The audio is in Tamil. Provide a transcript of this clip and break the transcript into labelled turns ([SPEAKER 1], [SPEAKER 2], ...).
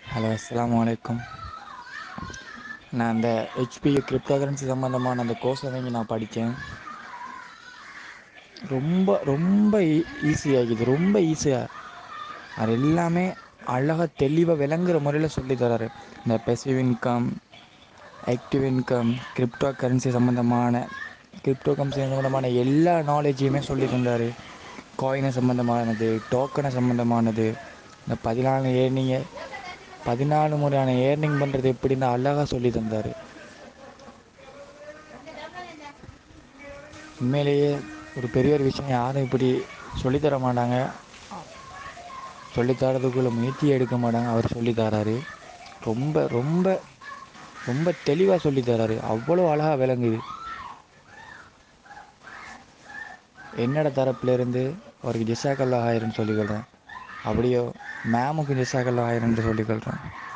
[SPEAKER 1] ஹலோ அஸ்ஸலாமு அலைக்கும் நான் அந்த ஹெச்பி கிரிப்டோ கரன்சி சம்மந்தமான அந்த கோர்ஸை தாங்க நான் படித்தேன் ரொம்ப ரொம்ப ஈ ஈஸியாகிது ரொம்ப ஈஸியாக அது எல்லாமே அழகாக தெளிவாக விளங்குற முறையில் சொல்லி தராரு இந்த passive income active income crypto currency சம்மந்தமான கிரிப்டோ கரன்சி சம்மந்தமான எல்லா நாலேஜையுமே சொல்லி தந்தார் காயினை சம்மந்தமானது டோக்கனை சம்மந்தமானது இந்த பதினாலு ஏர்னிங்க பதினாலு முறையான ஏர்னிங் பண்ணுறது எப்படின்னு அழகாக சொல்லி தந்தார் உண்மையிலேயே ஒரு பெரிய ஒரு விஷயம் யாரும் இப்படி சொல்லித்தர மாட்டாங்க சொல்லித்தரதுக்குள்ள முயற்சி எடுக்க மாட்டாங்க அவர் சொல்லி தராரு ரொம்ப ரொம்ப ரொம்ப தெளிவாக சொல்லி தராரு அவ்வளோ அழகாக விளங்குது என்னோட தரப்புலேருந்து அவருக்கு ஜிசாக்கல்லா ஆயிரம்னு சொல்லிக்கொள்கிறேன் அப்படியோ மேமுக்கு ஜிசாக்கல்லா ஆயிரம்னு சொல்லிக்கொள்கிறேன்